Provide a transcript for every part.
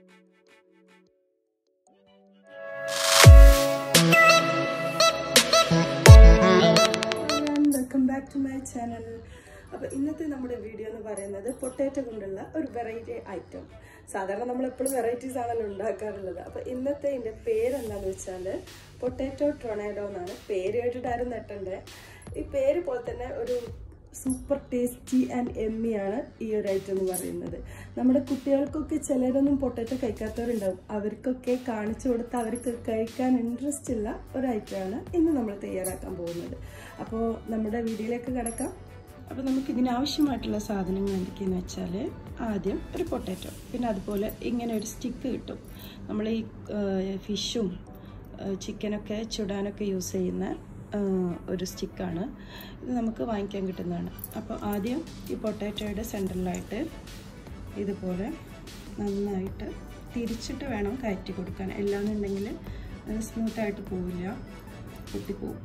welcome back to my channel അപ്പോൾ ഇന്നത്തെ നമ്മുടെ വീഡിയോ എന്ന് പറയുന്നത് പൊട്ടാറ്റോ കൊണ്ടുള്ള ഒരു വെറൈറ്റി ഐറ്റം സാധാരണ നമ്മൾ എപ്പോഴും വെറൈറ്റീസ് ആണല്ലോ ഉണ്ടാക്കാറുള്ളത് അപ്പോൾ ഇന്നത്തെ ഇതിൻ്റെ പേരെന്താണെന്ന് വെച്ചാൽ പൊട്ടാറ്റോ ടൊണാഡോ എന്നാണ് പേര് കേട്ടിട്ട് ആരും നെട്ടണ്ടേ ഈ പേര് പോലെ തന്നെ ഒരു സൂപ്പർ ടേസ്റ്റി ആൻഡ് എമ്മിയാണ് ഈ ഒരു ഐറ്റം എന്ന് പറയുന്നത് നമ്മുടെ കുട്ടികൾക്കൊക്കെ ചിലരൊന്നും പൊട്ടറ്റോ കഴിക്കാത്തവരുണ്ടാവും അവർക്കൊക്കെ കാണിച്ചു കൊടുത്ത് അവർക്ക് കഴിക്കാൻ ഇൻട്രസ്റ്റ് ഉള്ള ഒരു ഐറ്റമാണ് ഇന്ന് നമ്മൾ തയ്യാറാക്കാൻ പോകുന്നത് അപ്പോൾ നമ്മുടെ വീഡിയോയിലേക്ക് കിടക്കാം അപ്പോൾ നമുക്ക് ഇതിനാവശ്യമായിട്ടുള്ള സാധനങ്ങൾ എന്തൊക്കെയെന്ന് വെച്ചാൽ ആദ്യം ഒരു പൊട്ടാറ്റോ പിന്നെ അതുപോലെ ഇങ്ങനെ ഒരു സ്റ്റിക്ക് കിട്ടും നമ്മൾ ഈ ഫിഷും ചിക്കനൊക്കെ ചുടാനൊക്കെ യൂസ് ചെയ്യുന്ന ഒരു സ്റ്റിക്കാണ് ഇത് നമുക്ക് വാങ്ങിക്കാൻ കിട്ടുന്നതാണ് അപ്പോൾ ആദ്യം ഈ പൊട്ടാറ്റോയുടെ സെൻറ്ററിലായിട്ട് ഇതുപോലെ നന്നായിട്ട് തിരിച്ചിട്ട് വേണം കയറ്റി കൊടുക്കാൻ എല്ലാന്നുണ്ടെങ്കിൽ അത് സ്മൂത്തായിട്ട് പോവില്ല പൊട്ടിപ്പോവും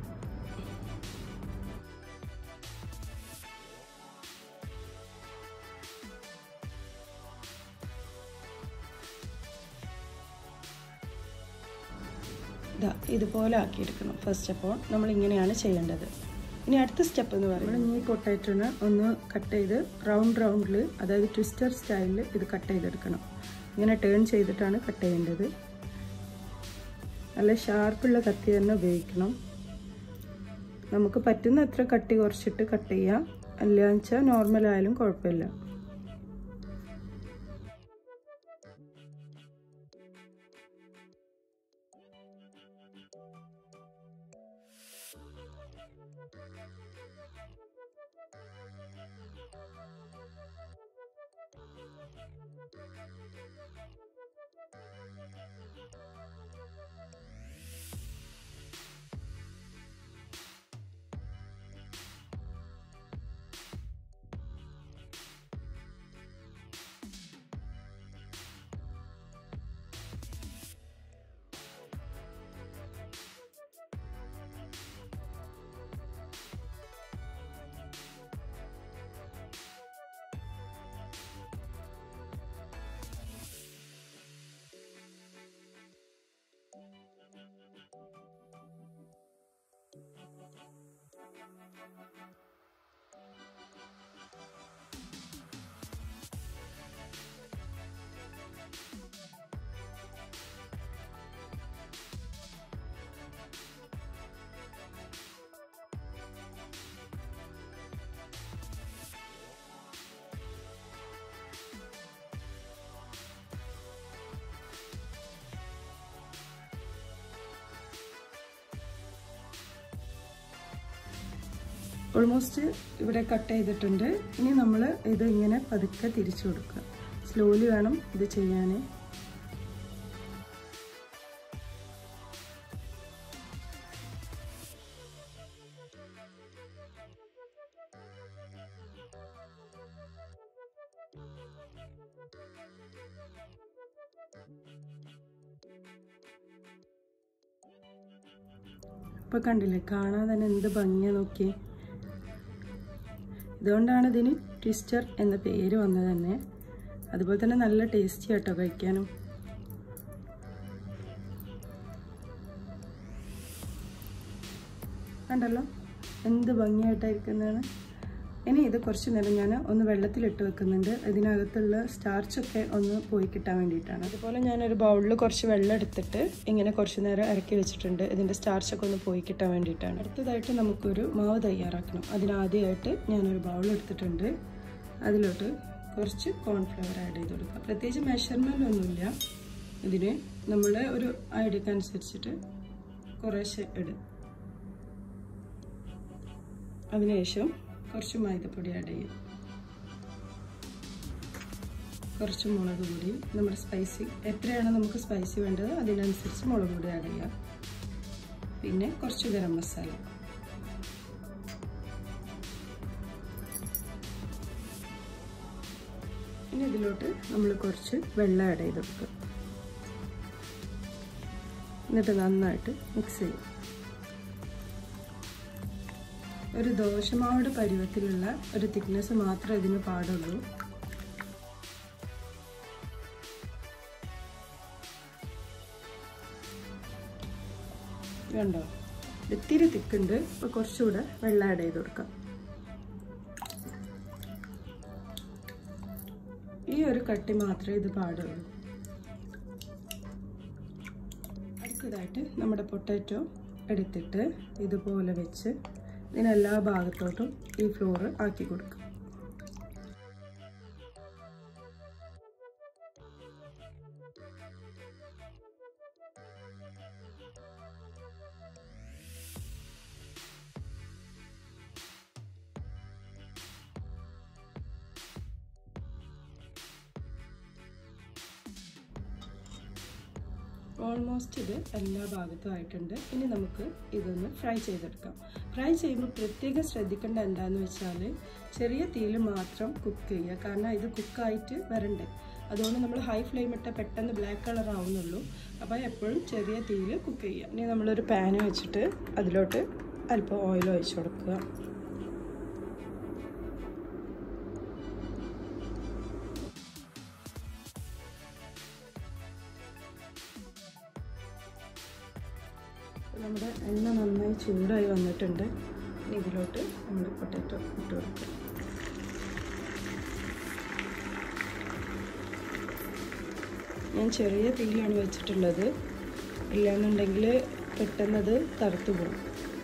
ഇതാ ഇതുപോലെ ആക്കിയെടുക്കണം ഫസ്റ്റ് അപ്പോൾ നമ്മൾ ഇങ്ങനെയാണ് ചെയ്യേണ്ടത് ഇനി അടുത്ത സ്റ്റെപ്പ് എന്ന് പറയുന്നത് നമ്മൾ ഈ പൊട്ടാറ്റോനെ ഒന്ന് കട്ട് ചെയ്ത് റൗണ്ട് റൗണ്ടിൽ അതായത് ട്വിസ്റ്റർ സ്റ്റൈലിൽ ഇത് കട്ട് ചെയ്തെടുക്കണം ഇങ്ങനെ ടേൺ ചെയ്തിട്ടാണ് കട്ട് ചെയ്യേണ്ടത് നല്ല ഷാർപ്പുള്ള കത്തി തന്നെ ഉപയോഗിക്കണം നമുക്ക് പറ്റുന്ന എത്ര കട്ടി കുറച്ചിട്ട് കട്ട് ചെയ്യാം അല്ലാന്ന് വെച്ചാൽ നോർമൽ ആയാലും കുഴപ്പമില്ല ഓൾമോസ്റ്റ് ഇവിടെ കട്ട് ചെയ്തിട്ടുണ്ട് ഇനി നമ്മൾ ഇത് ഇങ്ങനെ പതുക്കെ തിരിച്ചു കൊടുക്കുക സ്ലോലി വേണം ഇത് ചെയ്യാൻ ഇപ്പൊ കണ്ടില്ലേ കാണാൻ തന്നെ എന്ത് ഭംഗിയാ നോക്കിയേ ഇതുകൊണ്ടാണ് ഇതിന് ട്വിസ്റ്റർ എന്ന പേര് വന്നത് തന്നെ അതുപോലെ തന്നെ നല്ല ടേസ്റ്റി ആട്ടോ കഴിക്കാനും കണ്ടല്ലോ എന്ത് ഭംഗിയായിട്ടായിരിക്കുന്നതാണ് ഇനി ഇത് കുറച്ച് നേരം ഞാൻ ഒന്ന് വെള്ളത്തിലിട്ട് വെക്കുന്നുണ്ട് ഇതിനകത്തുള്ള സ്റ്റാർച്ചൊക്കെ ഒന്ന് പോയി കിട്ടാൻ വേണ്ടിയിട്ടാണ് അതുപോലെ ഞാനൊരു ബൗളിൽ കുറച്ച് വെള്ളം എടുത്തിട്ട് ഇങ്ങനെ കുറച്ച് നേരം ഇറക്കി വെച്ചിട്ടുണ്ട് ഇതിൻ്റെ സ്റ്റാർച്ചൊക്കെ ഒന്ന് പോയി കിട്ടാൻ വേണ്ടിയിട്ടാണ് അടുത്തതായിട്ട് നമുക്കൊരു മാവ് തയ്യാറാക്കണം അതിനാദ്യമായിട്ട് ഞാനൊരു ബൗൾ എടുത്തിട്ടുണ്ട് അതിലോട്ട് കുറച്ച് കോൺഫ്ലവർ ആഡ് ചെയ്ത് കൊടുക്കുക പ്രത്യേകിച്ച് മെഷർമെൻ്റ് ഒന്നുമില്ല ഇതിന് നമ്മളെ ഒരു ഐഡിയക്കനുസരിച്ചിട്ട് കുറേശ്ശെ ഇടും അതിനുശേഷം കുറച്ച് മൈദപ്പൊടി ആഡ് ചെയ്യും കുറച്ച് മുളക് പൊടി നമ്മുടെ സ്പൈസി എത്രയാണ് നമുക്ക് സ്പൈസി വേണ്ടത് അതിനനുസരിച്ച് മുളക് പൊടി ആഡ് ചെയ്യാം പിന്നെ കുറച്ച് ഗരം മസാല ഇനി ഇതിലോട്ട് നമ്മൾ കുറച്ച് വെള്ളം ആഡ് ചെയ്ത് കൊടുക്കുക എന്നിട്ട് നന്നായിട്ട് മിക്സ് ചെയ്യും ഒരു ദോശമാവുടെ പരുവത്തിലുള്ള ഒരു തിക്നെസ് മാത്രമേ ഇതിന് പാടുള്ളൂ കണ്ടോ ഇത്തിരി തിക്കുണ്ട് അപ്പോൾ കുറച്ചുകൂടെ വെള്ളം ആഡ് ചെയ്ത് കൊടുക്കാം ഈ ഒരു കട്ടി മാത്രമേ ഇത് പാടുള്ളൂ അടുത്തതായിട്ട് നമ്മുടെ പൊട്ടാറ്റോ എടുത്തിട്ട് ഇതുപോലെ വെച്ച് ഇതിനെല്ലാ ഭാഗത്തോട്ടും ഈ ഫ്ലോറ് ആക്കി കൊടുക്കും ഓൾമോസ്റ്റ് ഇത് എല്ലാ ഭാഗത്തും ആയിട്ടുണ്ട് ഇനി നമുക്ക് ഇതൊന്ന് ഫ്രൈ ചെയ്തെടുക്കാം ഫ്രൈ ചെയ്യുമ്പോൾ പ്രത്യേകം ശ്രദ്ധിക്കേണ്ട എന്താണെന്ന് വെച്ചാൽ ചെറിയ തീയിൽ മാത്രം കുക്ക് ചെയ്യുക കാരണം ഇത് കുക്കായിട്ട് വരണ്ടേ അതുകൊണ്ട് നമ്മൾ ഹൈ ഫ്ലെയിം ഇട്ടാൽ പെട്ടെന്ന് ബ്ലാക്ക് കളർ ആവുന്നുള്ളൂ അപ്പോൾ എപ്പോഴും ചെറിയ തീയിൽ കുക്ക് ചെയ്യുക ഇനി നമ്മളൊരു പാന് വെച്ചിട്ട് അതിലോട്ട് അല്പം ഓയിൽ ഒഴിച്ചു കൊടുക്കുക നമ്മുടെ എണ്ണ നന്നായി ചൂടായി വന്നിട്ടുണ്ട് ഇനി ഇതിലോട്ട് നമ്മൾ പൊട്ടാറ്റോ ഇട്ട് കൊടുക്കും ഞാൻ ചെറിയ തീയിലാണ് വെച്ചിട്ടുള്ളത് ഇല്ലാന്നുണ്ടെങ്കിൽ പെട്ടെന്നത് കറുത്തു പോകും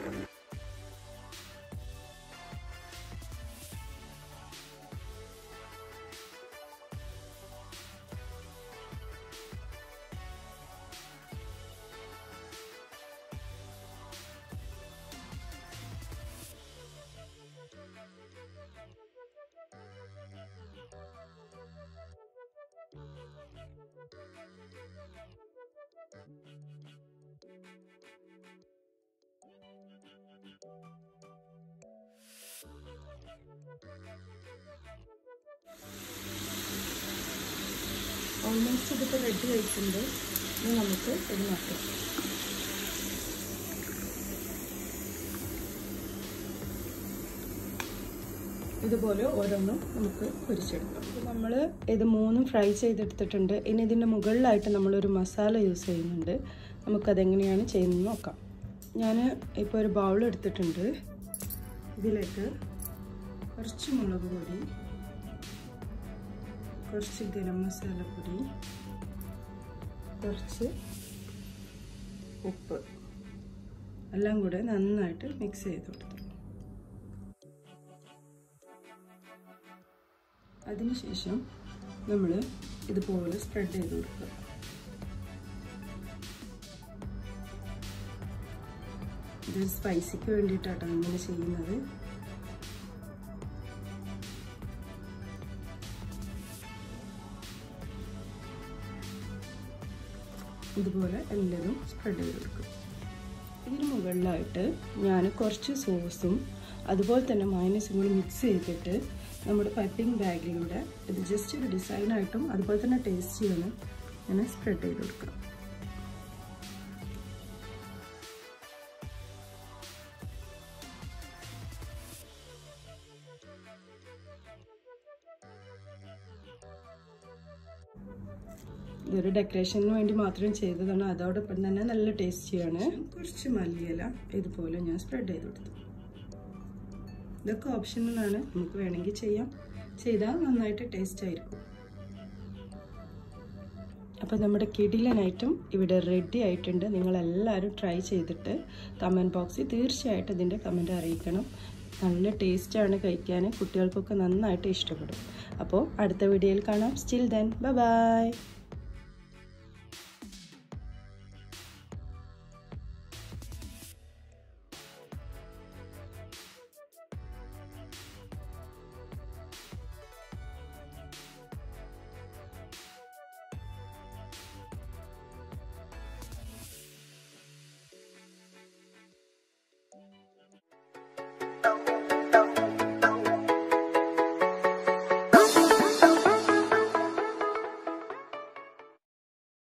ഓൾമോസ്റ്റ് ഇതിപ്പോൾ റെഡി ആയിട്ടുണ്ട് ഇനി നമുക്ക് ഇത് മാറ്റാം ഇതുപോലെ ഓരോന്നും നമുക്ക് പൊരിച്ചെടുക്കാം അപ്പോൾ നമ്മൾ ഇത് മൂന്നും ഫ്രൈ ചെയ്തെടുത്തിട്ടുണ്ട് ഇനി ഇതിൻ്റെ മുകളിലായിട്ട് നമ്മളൊരു മസാല യൂസ് ചെയ്യുന്നുണ്ട് നമുക്കതെങ്ങനെയാണ് ചെയ്യുന്നത് നോക്കാം ഞാൻ ഇപ്പോൾ ഒരു ബൗൾ എടുത്തിട്ടുണ്ട് ഇതിലേക്ക് കുറച്ച് മുളക് പൊടി കുറച്ച് ഗരം മസാലപ്പൊടി കുറച്ച് ഉപ്പ് എല്ലാം കൂടെ നന്നായിട്ട് മിക്സ് ചെയ്ത് കൊടുത്തു അതിനുശേഷം നമ്മൾ ഇതുപോലെ സ്പ്രെഡ് ചെയ്ത് കൊടുക്കുക ഇത് സ്പൈസിക്ക് വേണ്ടിയിട്ടാണ് ഇങ്ങനെ ചെയ്യുന്നത് ഇതുപോലെ എല്ലാതും സ്പ്രെഡ് ചെയ്ത് കൊടുക്കും ഇതിന് മുകളിലായിട്ട് ഞാൻ കുറച്ച് സോസും അതുപോലെ തന്നെ മൈനസും കൂടി മിക്സ് ചെയ്തിട്ട് നമ്മുടെ പൈപ്പിംഗ് ബാഗിലൂടെ ഇത് ജസ്റ്റ് ഒരു ഡിസൈനായിട്ടും അതുപോലെ തന്നെ ടേസ്റ്റ് ചെയ്യാനും ഞാൻ സ്പ്രെഡ് ചെയ്ത് കൊടുക്കാം ഇതൊരു ഡെക്കറേഷന് വേണ്ടി മാത്രം ചെയ്തതാണ് അതോടൊപ്പം തന്നെ നല്ല ടേസ്റ്റിയാണ് കുറച്ച് മല്ലിയില ഇതുപോലെ ഞാൻ സ്പ്രെഡ് ചെയ്ത് കൊടുത്തു ഇതൊക്കെ ഓപ്ഷനിലാണ് നമുക്ക് വേണമെങ്കിൽ ചെയ്യാം ചെയ്താൽ നന്നായിട്ട് ടേസ്റ്റ് ആയിരിക്കും അപ്പോൾ നമ്മുടെ കിടിലനായിട്ടും ഇവിടെ റെഡി ആയിട്ടുണ്ട് നിങ്ങളെല്ലാവരും ട്രൈ ചെയ്തിട്ട് കമൻറ്റ് ബോക്സിൽ തീർച്ചയായിട്ടും ഇതിൻ്റെ കമൻറ്റ് അറിയിക്കണം നല്ല ടേസ്റ്റാണ് കഴിക്കാൻ കുട്ടികൾക്കൊക്കെ നന്നായിട്ട് ഇഷ്ടപ്പെടും അപ്പോൾ അടുത്ത വീഡിയോയിൽ കാണാം സ്റ്റിൽ ദെൻ ബൈ